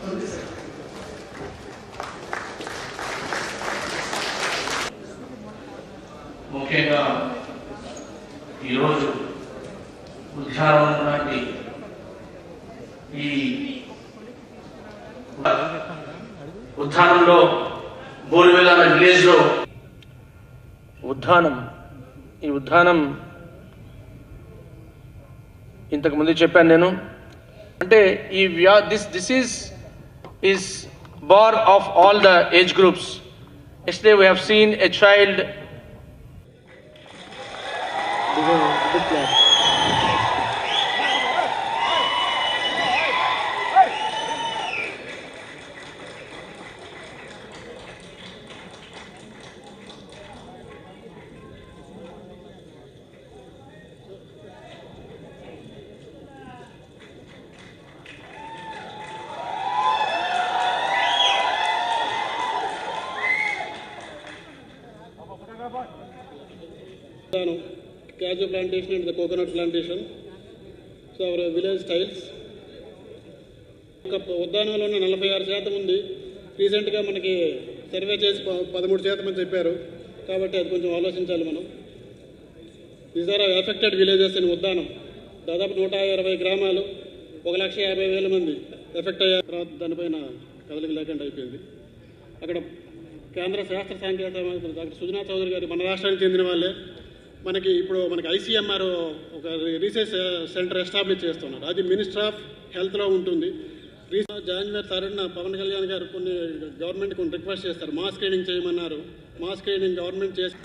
ముఖ్యంగా ఈరోజు ఉద్యానవనం లాంటి ఈ ఉద్యానంలో బోరువెల అనే విలేజ్లో ఉద్యానం ఈ ఉద్యానం ఇంతకు ముందు చెప్పాను నేను అంటే ఈ వ్యా this this is is bar of all the age groups ఎస్టే we have seen a child Uddano, Kaju plantation and the coconut plantation. So our village styles. ఒక ఉద్యానంలో ఉన్న నలభై ఆరు శాతం ఉంది రీసెంట్గా మనకి సర్వే చేసి ప- పదమూడు శాతం అని చెప్పారు కాబట్టి అది కొంచెం ఆలోచించాలి మనం these are affected villages in Uddanam దాదాపు నూట ఇరవై గ్రామాలు ఒక లక్ష యాభై వేల మంది ఎఫెక్ట్ అయ్యారు తర్వాత దానిపైన కదలిక లేకుండా అయిపోయింది అక్కడ కేంద్ర శాస్త్ర సాంకేతిక మంత్రి డాక్టర్ సుజనా చౌదరి గారు మన రాష్ట్రానికి చెందిన వాళ్ళే మనకి ఇప్పుడు మనకి ఐసీఎంఆర్ ఒక రీసెర్చ్ సెంటర్ ఎస్టాబ్లిష్ చేస్తున్నారు అది మినిస్టర్ ఆఫ్ హెల్త్లో ఉంటుంది రీసెంట్ జనవరి థర్డ్న పవన్ కళ్యాణ్ గారు కొన్ని గవర్నమెంట్ కొన్ని రిక్వెస్ట్ చేస్తారు మాస్ స్క్రీనింగ్ చేయమన్నారు మాస్ స్క్రీనింగ్ గవర్నమెంట్ చేసి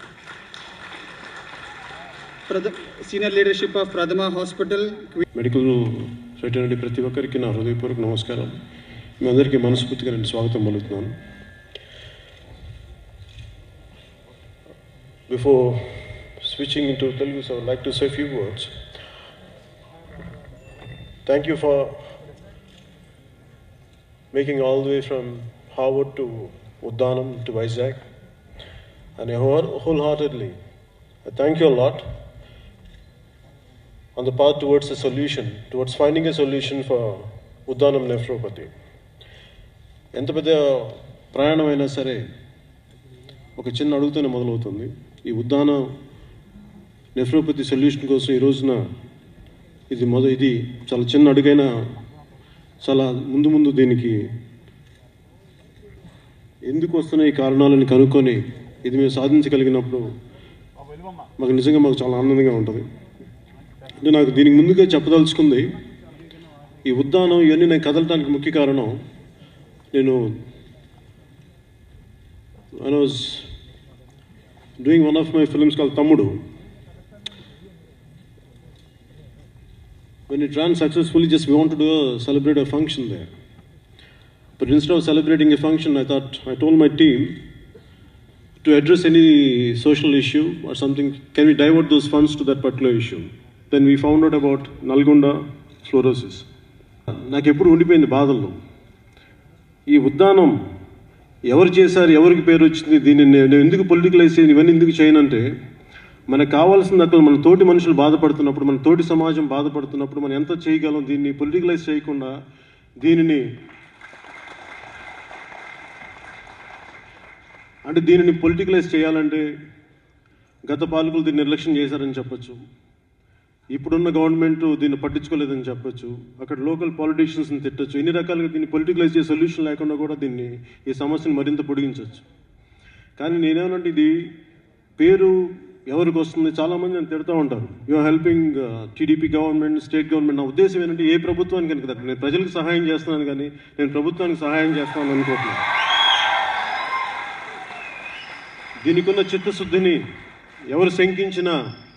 ప్రథ senior leadership of Prathama hospital medical fraternity ప్రతి ఒక్కరికి నా హృదయపూర్వక నమస్కారం మీ అందరికీ మనస్ఫూర్తిగా నేను స్వాగతం పలుకుతున్నాను before switching in to Telugu so like to say few words thank you for making all the way from Harvard to Uddanam to Vizag and wholeheartedly thank you lot on the path towards a solution, towards finding a solution for Uddanam nephropathy ఎంత పెద్ద ప్రయాణం అయినా సరే ఒక చిన్న అడుగుతోనే మొదలవుతుంది ఈ ఉద్దాన నెఫ్రోపతి సొల్యూషన్ కోసం ఈ రోజున ఇది మొద ఇది చాలా చిన్న అడుగైన చాలా ముందు ముందు దీనికి ఎందుకు వస్తున్న ఈ కారణాలను కనుక్కొని ఇది మేము సాధించగలిగినప్పుడు మాకు నిజంగా మాకు చాలా ఆనందంగా ఉంటుంది అంటే నాకు దీనికి ముందుగా చెప్పదలుచుకుంది ఈ ఉద్దానం ఇవన్నీ నేను కదలటానికి ముఖ్య కారణం నేను I was doing one of my films call Thammudu when it ran successfully, just we wanted to uh, celebrate a function there. But instead of celebrating a function, I thought, I told my team to address any social issue or something, can we divert those funds to that particular issue? Then we found out about Nalgonda fluorosis. నాకు ఎప్పుడు ఉండిపోయింది బాధల్లో ఈ ఉద్దానం ఎవరు చేశారు ఎవరికి పేరు వచ్చింది దీన్ని నేను ఎందుకు పొలిటికలైజ్ చేయను ఇవన్నీ ఎందుకు చేయనంటే మనకు కావాల్సింది అక్కడ మన తోటి మనుషులు బాధపడుతున్నప్పుడు మన తోటి సమాజం బాధపడుతున్నప్పుడు మనం ఎంత చేయగలం దీన్ని పొలిటికలైజ్ చేయకుండా దీనిని అంటే దీనిని పొలిటికలైజ్ చేయాలంటే గత పాలకులు దీన్ని నిర్లక్ష్యం చేశారని చెప్పొచ్చు ఇప్పుడున్న గవర్నమెంట్ దీన్ని పట్టించుకోలేదని చెప్పొచ్చు అక్కడ లోకల్ పాలిటీషియన్స్ని తిట్టచ్చు ఎన్ని రకాలుగా దీన్ని పొలిటికలైజ్ చేసే సొల్యూషన్ లేకుండా కూడా దీన్ని ఈ సమస్యను మరింత పొడిగించవచ్చు కానీ నేనేమనంటే ఇది పేరు ఎవరికి వస్తుంది చాలామంది నన్ను తిడుతూ ఉంటారు you're helping TDP government state government నా ఉద్దేశం ఏంటంటే ఏ ప్రభుత్వానికి కనుక దక్కదు. నేను ప్రజలకు సహాయం చేస్తున్నాను కానీ నేను ప్రభుత్వానికి సహాయం చేస్తాను అనుకోవట్లేదు దీనికి ఉన్న చిత్తశుద్ధిని ఎవరు శంకించినా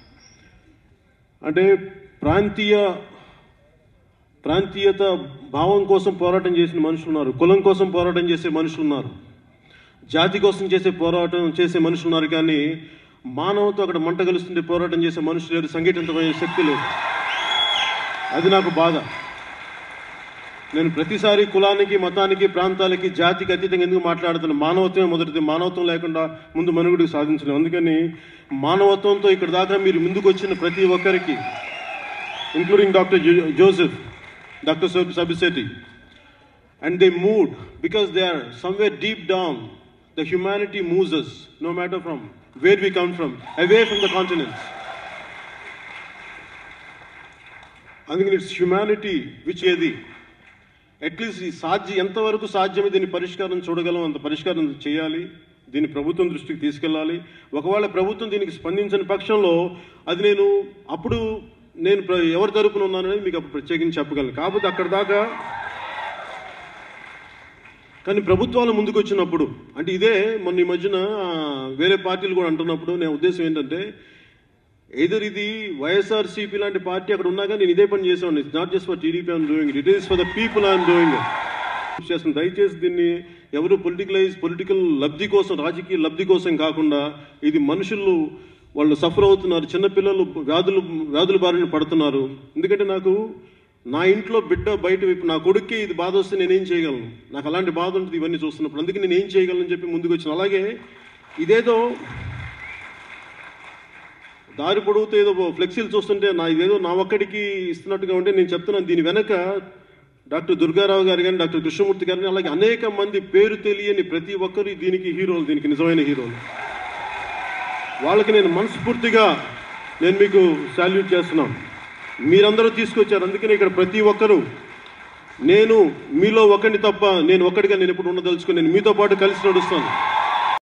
అంటే ప్రాంతీయ ప్రాంతీయత భావం కోసం పోరాటం చేసిన మనుషులు ఉన్నారు కులం కోసం పోరాటం చేసే మనుషులు ఉన్నారు జాతి కోసం చేసే పోరాటం చేసే మనుషులు ఉన్నారు కానీ మానవతో అక్కడ మంట కలుస్తుంటే పోరాటం చేసే మనుషులు లేరు సంఘటితమైన శక్తి లేదు అది నాకు బాధ నేను ప్రతిసారి కులానికి మతానికి ప్రాంతాలకి జాతికి అతీతంగా ఎందుకు మాట్లాడుతున్నా మానవత్వమే మొదటిది మానవత్వం లేకుండా ముందు మనుగుడికి సాధించలేం అందుకని మానవత్వంతో ఇక్కడ దాకా మీరు ముందుకు వచ్చిన ప్రతి ఒక్కరికి including doctor Joseph doctor Sabisetti and they moved because they are somewhere deep down. The humanity moves us, no matter from where we come from, away from the continents. అందుకని ఇట్స్ హ్యుమానిటీ విచ్ ఏది at least ఈ సాధ్య ఎంతవరకు సాధ్యమే దీని పరిష్కారం చూడగలం అంత పరిష్కారం చేయాలి దీన్ని ప్రభుత్వం దృష్టికి తీసుకెళ్ళాలి ఒకవేళ ప్రభుత్వం దీనికి స్పందించని పక్షంలో అది నేను అప్పుడు నేను ప్ర- ఎవరి తరపున ఉన్నాననేది మీకు అప్పుడు ప్రత్యేకించి చెప్పగలను కాకపోతే అక్కడ దాకా కానీ ప్రభుత్వాలు ముందుకు వచ్చినప్పుడు అంటే ఇదే మొన్న ఈ మధ్యన ఆ, వేరే పార్టీలు కూడా అంటున్నప్పుడు నేను ఉద్దేశం ఏంటంటే ఎదర్ ఇది వైఎస్ఆర్సీపీ లాంటి పార్టీ అక్కడ ఉన్నా కానీ నేను ఇదే పని చేసాను it's not just for TDP I'm doing it is for the people I'm doing చేస్తాను దయచేసి దీన్ని ఎవరు పొలిటికలైజ్ పొలిటికల్ లబ్ధి కోసం రాజకీయ లబ్ధి కోసం కాకుండా ఇది మనుషులు వాళ్ళు సఫర్ అవుతున్నారు చిన్నపిల్లలు వ్యాధులు వ్యాధుల బారిన పడుతున్నారు ఎందుకంటే నాకు నా ఇంట్లో బిడ్డ బయట వైపు నా కొడుక్కి ఇది బాధ వస్తే నేనేం చేయగలను నాకు అలాంటి బాధ ఉంటుంది ఇవన్నీ చూస్తున్నప్పుడు అందుకే నేను ఏం చేయగలను అని చెప్పి ముందుకు వచ్చిన అలాగే ఇదేదో దారి పొడుగుతూ ఏదో ఫ్లెక్సీలు చూస్తుంటే నా ఇదేదో నా ఒక్కడికి ఇస్తున్నట్టుగా ఉంటే నేను చెప్తున్నాను దీని వెనక డాక్టర్ దుర్గారావు గారు కానీ డాక్టర్ కృష్ణమూర్తి గారు కానీ అలాగే అనేక మంది పేరు తెలియని ప్రతి ఒక్కరు దీనికి హీరోలు దీనికి నిజమైన హీరోలు వాళ్ళకి నేను మనస్ఫూర్తిగా నేను మీకు సాల్యూట్ చేస్తున్నాను మీరందరూ తీసుకొచ్చారు అందుకనే ఇక్కడ ప్రతి ఒక్కరూ నేను మీలో ఒకరిని తప్ప నేను ఒక్కడిగా నేను ఎప్పుడు ఉండదలుచుకుని నేను మీతో పాటు కలిసి నడుస్తాను